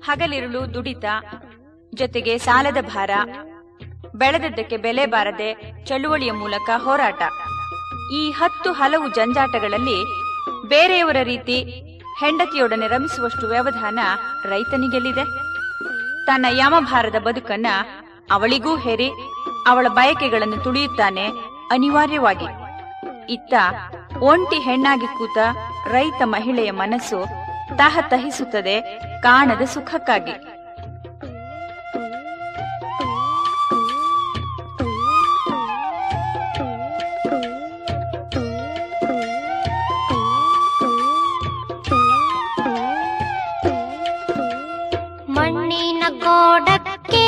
ಹಗಲಿರುಳು ದುಡಿತ ಜೊತೆಗೆ ಸಾಲದ ಭಾರ ಬೆಳೆದದ್ದಕ್ಕೆ ಬೆಲೆ ಬಾರದೆ ಚಳುವಳಿಯ ಮೂಲಕ ಹೋರಾಟ ಈ ಹತ್ತು ಹಲವು ಜಂಜಾಟಗಳಲ್ಲಿ ಬೇರೆಯವರ ರೀತಿ ಹೆಂಡತಿಯೊಡನೆ ರಮಿಸುವಷ್ಟು ವ್ಯವಧಾನ ರೈತನಿಗೆಲ್ಲಿದೆ ತನ್ನ ಯಮಭಾರದ ಬದುಕನ್ನ ಅವಳಿಗೂ ಹೇರಿ ಅವಳ ಬಯಕೆಗಳನ್ನು ತುಳಿಯುತ್ತಾನೆ ಅನಿವಾರ್ಯವಾಗಿ ಇತ್ತ ಒಂಟಿ ಹೆಣ್ಣಾಗಿ ಕೂತ ರೈತ ಮಹಿಳೆಯ ಮನಸ್ಸು ತಹತಹಿಸುತ್ತದೆ ಕಾಣದ ಸುಖಕ್ಕಾಗಿ ಮಣ್ಣಿನ ಗೋಡಕ್ಕೆ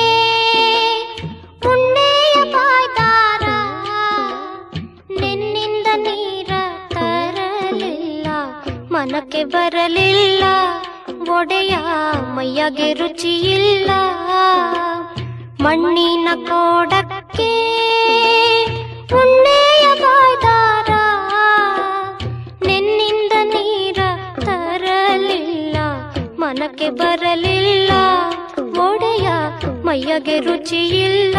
ಉಣ್ಣೆಯ ಬಾಯ್ದಾರ ನಿನ್ನಿಂದ ನೀರ ತರಲಿಲ್ಲ ಮನಕ್ಕೆ ಬರಲಿಲ್ಲ ಒಡೆಯ ಮೈಯಗೆ ರುಚಿಯಿಲ್ಲ ಮಣ್ಣಿನ ಕೋಡಕ್ಕೆ ಉಣ್ಣೆಯ ಬಾಯ್ದಾರ ನಿನ್ನಿಂದ ನೀರ ತರಲಿಲ್ಲ ಮನಕ್ಕೆ ಬರಲಿಲ್ಲ ಒಡೆಯ ಮೈಯಗೆ ರುಚಿಯಿಲ್ಲ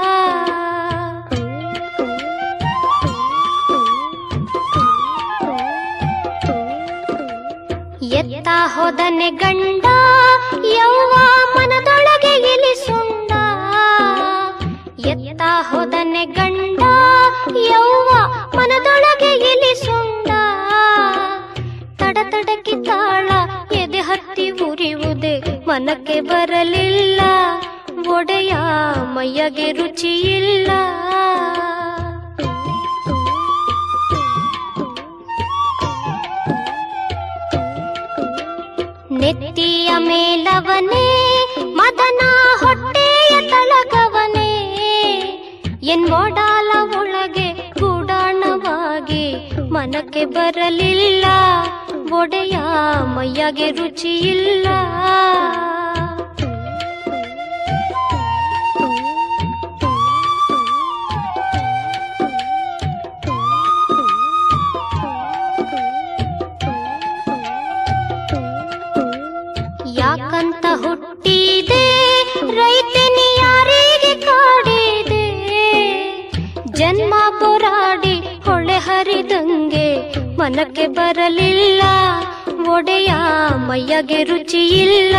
ಎತ್ತ ಹೋದನೆ ಗಂಡ ಯೌವ ಮನದೊಳಗೆ ಇಲಿಸುಂಡ ಎತ್ತ ಹೋದನೆ ಗಂಡ ಯೌವ ಮನದೊಳಗೆ ಇಲಿಸುಂಡ ತಡ ತಡಕಿ ತಾಳ ಎದೆ ಹತ್ತಿ ಉರಿಯುವುದೇ ಮನಕ್ಕೆ ಬರಲಿಲ್ಲ ಒಡೆಯ ಮೈಯಗೆ ರುಚಿಯಿಲ್ಲ ನೆತ್ತಿಯ ಮೇಲವನೇ ಮದನ ಹೊಟ್ಟೆಯ ತಳಗವನೇ ಎನ್ ಮೊಡಾಲ ಒಳಗೆ ಗೂಡಾಣವಾಗಿ ಮನಕ್ಕೆ ಬರಲಿಲ್ಲ ಒಡೆಯ ಮೈಯಗೆ ರುಚಿಯಿಲ್ಲ ಯಾಕಂತ ಹುಟ್ಟಿದೆ ರೈತನಿ ಯಾರಿಗೆ ಕಾಡಿದೆ ಜನ್ಮ ಪೋರಾಡಿ ಹೊಳೆ ಹರಿದಂಗೆ ಮನಕ್ಕೆ ಬರಲಿಲ್ಲ ಒಡೆಯ ಮೈಯಗೆ ರುಚಿಯಿಲ್ಲ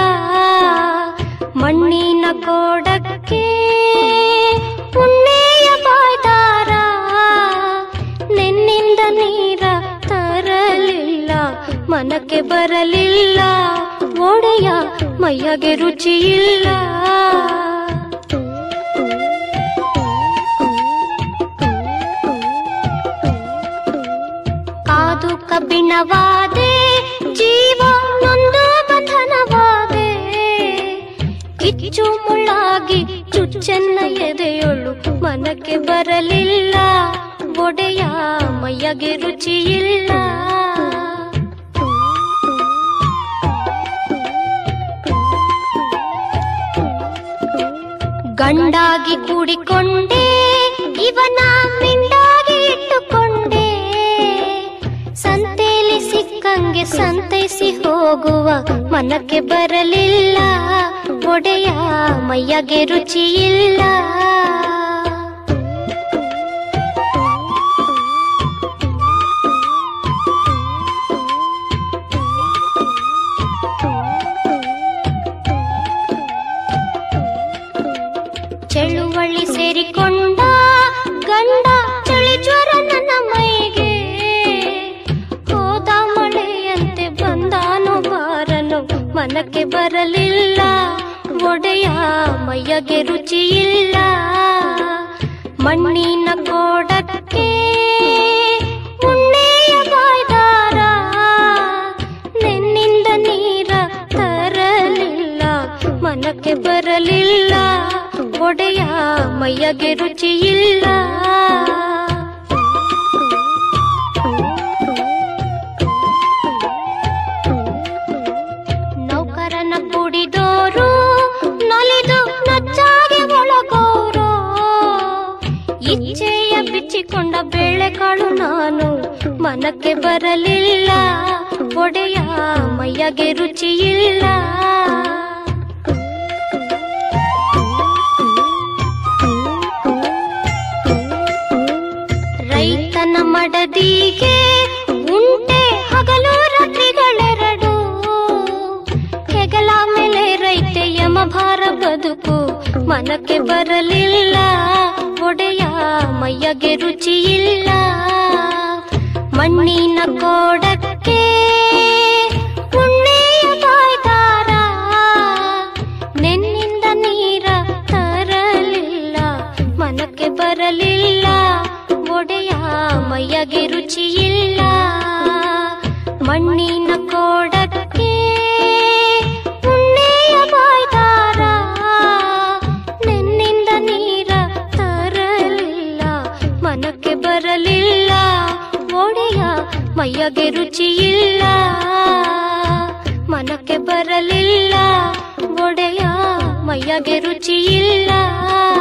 ಮಣ್ಣಿನ ಕೋಡಕ್ಕೆ ಉಣ್ಣೆಯ ಬಾಯ್ದಾರ ನಿನ್ನಿಂದ ನೀರ ತರಲಿಲ್ಲ ಮನಕ್ಕೆ ಬರಲಿಲ್ಲ ಒಡೆಯ ಮೈಯಗೆ ರುಚಿಯಿಲ್ಲ ಕಾದು ಕಬ್ಬಿಣವಾದೆ ಜೀವ ನೊಂದು ಬಂಧನವಾದೆ ಕಿಚ್ಚು ಮುಳ್ಳಾಗಿ ಚುಚ್ಚೆನ್ನ ಎದೆಯೊಳು ಮನಕ್ಕೆ ಬರಲಿಲ್ಲ ಒಡೆಯ ಮೈಯಗೆ ರುಚಿಯಿಲ್ಲ ಗಂಡಾಗಿ ಕೂಡಿಕೊಂಡೆ ಇವನ ಮಿಂಡಾಗಿ ಇಟ್ಟುಕೊಂಡೆ ಸಂತೆಲಿ ಸಿಕ್ಕಂಗೆ ಸಂತೈಸಿ ಹೋಗುವ ಮನಕ್ಕೆ ಬರಲಿಲ್ಲ ಒಡೆಯ ಮೈಯಗೆ ರುಚಿಯಿಲ್ಲ ಚಳುವಳಿ ಸೇರಿಕೊಂಡ ಗಂಡ ಚಳಿ ಜ್ವರ ನನ್ನ ಮೈಗೆ ಹೋದ ಮಳೆಯಂತೆ ಬಂದಾನು ಬಾರನು ಮನಕ್ಕೆ ಬರಲಿಲ್ಲ ಒಡೆಯ ಮೈಯಗೆ ರುಚಿಯಿಲ್ಲ ಮಣ್ಣಿನ ಕೋಡಕ್ಕೆ ಉಣ್ಣೆಯ ಬಾಯ್ದಾರ ನಿನ್ನಿಂದ ನೀರ ತರಲಿಲ್ಲ ಮನಕ್ಕೆ ಬರಲಿಲ್ಲ ಒಡೆಯ ಮೈಯಗೆ ರುಚಿಯಿಲ್ಲ ನೌಕರನ ಕುಡಿದೋರು ನಲಿದು ನಚ್ಚಾಗಿ ಒಳಗೋರು ಇಚ್ಛೆಯ ಬಿಚ್ಚಿಕೊಂಡ ಬೇಳೆಕಾಳು ನಾನು ಮನಕ್ಕೆ ಬರಲಿಲ್ಲ ಒಡೆಯ ಮೈಯಗೆ ರುಚಿಯಿಲ್ಲ ಮಡದಿಗೆ ಉಂಟೆ ಹಗಲು ರಾತ್ರಿಗಳೆರಡು ಹೆಗಲ ಮೇಲೆ ರೈತೆ ಯಮಭಾರ ಬದುಕು ಮನಕ್ಕೆ ಬರಲಿಲ್ಲ ಒಡೆಯ ಮೈಯಗೆ ರುಚಿ ಇಲ್ಲ ಮಣ್ಣಿನ ಕೋಡಕ್ಕೆ ಉಣ್ಣೆಯ ಬಾಯ್ದಾರ ನೆನ್ನಿಂದ ನೀರ ತರಲಿಲ್ಲ ಮನಕ್ಕೆ ಬರಲಿಲ್ಲ ಒಡೆಯ ಮೈಯಗೆ ರುಚಿ ಇಲ್ಲ ಮಣ್ಣಿನ ಕೋಡಕ್ಕೆ ಉಣ್ಣೆಯ ಬಾಯ್ದಾರ ನೆನ್ನಿಂದ ನೀರ ತರಲಿಲ್ಲ ಮನಕ್ಕೆ ಬರಲಿಲ್ಲ ಒಡೆಯ ಮೈಯಗೆ ರುಚಿ ಇಲ್ಲ ಮನಕ್ಕೆ ಬರಲಿಲ್ಲ ಒಡೆಯ ಮೈಯಗೆ ರುಚಿ ಇಲ್ಲ